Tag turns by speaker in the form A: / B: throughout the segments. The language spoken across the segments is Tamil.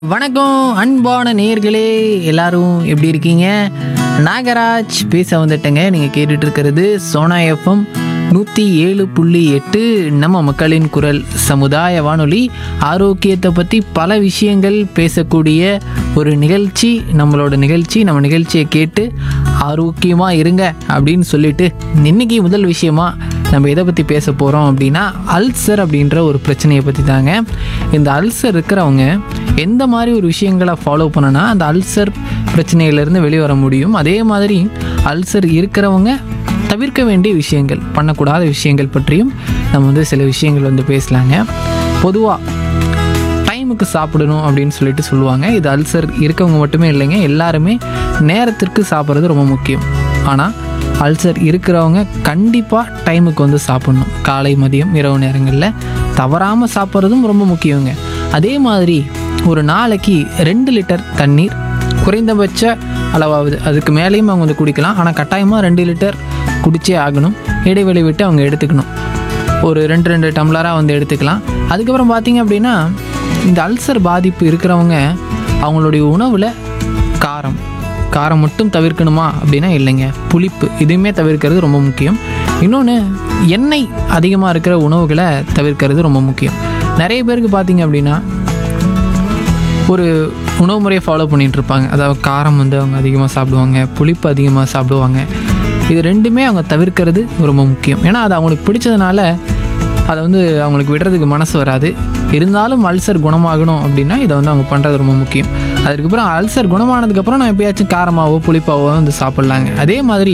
A: வணக்கம் அன்பான நேயர்களே எல்லாரும் எப்படி இருக்கீங்க நாகராஜ் பேச வந்துட்டேங்க நீங்கள் கேட்டுட்டு இருக்கிறது சோனா எஃப்எம் நூற்றி ஏழு புள்ளி எட்டு நம்ம மக்களின் குரல் சமுதாய வானொலி ஆரோக்கியத்தை பற்றி பல விஷயங்கள் பேசக்கூடிய ஒரு நிகழ்ச்சி நம்மளோட நிகழ்ச்சி நம்ம நிகழ்ச்சியை கேட்டு ஆரோக்கியமாக இருங்க அப்படின்னு சொல்லிட்டு இன்னைக்கு முதல் விஷயமா நம்ம எதை பற்றி பேச போகிறோம் அப்படின்னா அல்சர் அப்படின்ற ஒரு பிரச்சனையை பற்றி தாங்க இந்த அல்சர் இருக்கிறவங்க எந்த மாதிரி ஒரு விஷயங்களை ஃபாலோ பண்ணனா அந்த அல்சர் பிரச்சனையிலேருந்து வெளியே வர முடியும் அதே மாதிரி அல்சர் இருக்கிறவங்க தவிர்க்க வேண்டிய விஷயங்கள் பண்ணக்கூடாத விஷயங்கள் பற்றியும் நம்ம வந்து சில விஷயங்கள் வந்து பேசலாங்க பொதுவாக டைமுக்கு சாப்பிடணும் அப்படின்னு சொல்லிட்டு சொல்லுவாங்க இது அல்சர் இருக்கவங்க மட்டுமே இல்லைங்க எல்லாருமே நேரத்திற்கு சாப்பிட்றது ரொம்ப முக்கியம் ஆனால் அல்சர் இருக்கிறவங்க கண்டிப்பாக டைமுக்கு வந்து சாப்பிடணும் காலை மதியம் இரவு நேரங்களில் தவறாமல் சாப்பிட்றதும் ரொம்ப முக்கியங்க அதே மாதிரி ஒரு நாளைக்கு ரெண்டு லிட்டர் தண்ணீர் குறைந்தபட்ச அளவாகுது அதுக்கு மேலேயும் அவங்க வந்து குடிக்கலாம் ஆனால் கட்டாயமாக ரெண்டு லிட்டர் குடிச்சே ஆகணும் இடைவெளி விட்டு அவங்க எடுத்துக்கணும் ஒரு ரெண்டு ரெண்டு டம்ளராக வந்து எடுத்துக்கலாம் அதுக்கப்புறம் பார்த்தீங்க அப்படின்னா இந்த அல்சர் பாதிப்பு இருக்கிறவங்க அவங்களுடைய உணவில் காரம் காரம் மட்டும் தவிர்க்கணுமா அப்படின்னா இல்லைங்க புளிப்பு இதுவுமே தவிர்க்கிறது ரொம்ப முக்கியம் இன்னொன்று எண்ணெய் அதிகமாக இருக்கிற உணவுகளை தவிர்க்கிறது ரொம்ப முக்கியம் நிறைய பேருக்கு பார்த்தீங்க அப்படின்னா ஒரு உணவு முறையை ஃபாலோ பண்ணிட்டு இருப்பாங்க அதாவது காரம் வந்து அவங்க அதிகமாக சாப்பிடுவாங்க புளிப்பு அதிகமாக சாப்பிடுவாங்க இது ரெண்டுமே அவங்க தவிர்க்கிறது ரொம்ப முக்கியம் ஏன்னா அது அவங்களுக்கு பிடிச்சதுனால அதை வந்து அவங்களுக்கு விடுறதுக்கு மனசு வராது இருந்தாலும் அல்சர் குணமாகணும் அப்படின்னா இதை வந்து அவங்க பண்ணுறது ரொம்ப முக்கியம் அதுக்கப்புறம் அல்சர் குணமானதுக்கப்புறம் நான் எப்பயாச்சும் காரமாவோ புளிப்பாவோ வந்து சாப்பிட்லாங்க அதே மாதிரி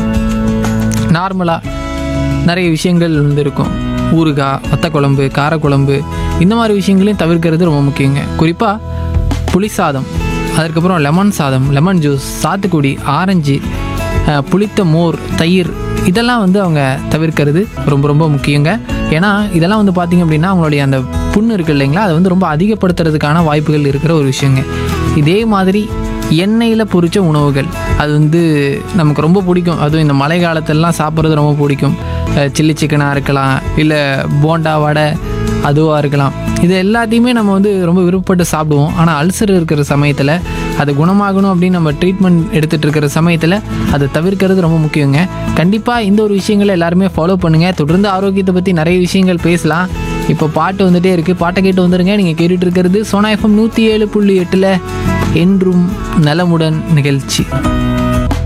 A: நார்மலாக நிறைய விஷயங்கள் வந்து இருக்கும் ஊறுகாய் வத்த குழம்பு காரக்குழம்பு இந்த மாதிரி விஷயங்களையும் தவிர்க்கிறது ரொம்ப முக்கியங்க குறிப்பாக புளி சாதம் அதுக்கப்புறம் லெமன் சாதம் லெமன் ஜூஸ் சாத்துக்குடி ஆரஞ்சு அஹ், புளித்த மோர் தயிர் இதெல்லாம் வந்து அவங்க தவிர்க்கிறது ரொம்ப ரொம்ப முக்கியங்க ஏன்னா இதெல்லாம் வந்து பார்த்திங்க அப்படின்னா அவங்களுடைய அந்த புண்ணு இருக்கு இல்லைங்களா அதை வந்து ரொம்ப அதிகப்படுத்துறதுக்கான வாய்ப்புகள் இருக்கிற ஒரு விஷயங்க இதே மாதிரி எண்ணெயில் பொரிச்ச உணவுகள் அது வந்து நமக்கு ரொம்ப பிடிக்கும் அதுவும் இந்த மழை காலத்திலலாம் சாப்பிட்றது ரொம்ப பிடிக்கும் சில்லி சிக்கனாக இருக்கலாம் இல்லை போண்டா வடை அதுவாக இருக்கலாம் இது எல்லாத்தையுமே நம்ம வந்து ரொம்ப விருப்பப்பட்டு சாப்பிடுவோம் ஆனால் அல்சர் இருக்கிற சமயத்தில் அது குணமாகணும் அப்படின்னு நம்ம ட்ரீட்மெண்ட் எடுத்துகிட்டு இருக்கிற சமயத்தில் அதை தவிர்க்கிறது ரொம்ப முக்கியங்க கண்டிப்பாக இந்த ஒரு விஷயங்களை எல்லாருமே ஃபாலோ பண்ணுங்கள் தொடர்ந்து ஆரோக்கியத்தை பற்றி நிறைய விஷயங்கள் பேசலாம் இப்போ பாட்டு வந்துட்டே இருக்குது பாட்டை கேட்டு வந்துருங்க நீங்கள் கேட்டுட்டு இருக்கிறது சோனா எஃப்எம் நூற்றி ஏழு புள்ளி எட்டில் என்றும் நலமுடன் நிகழ்ச்சி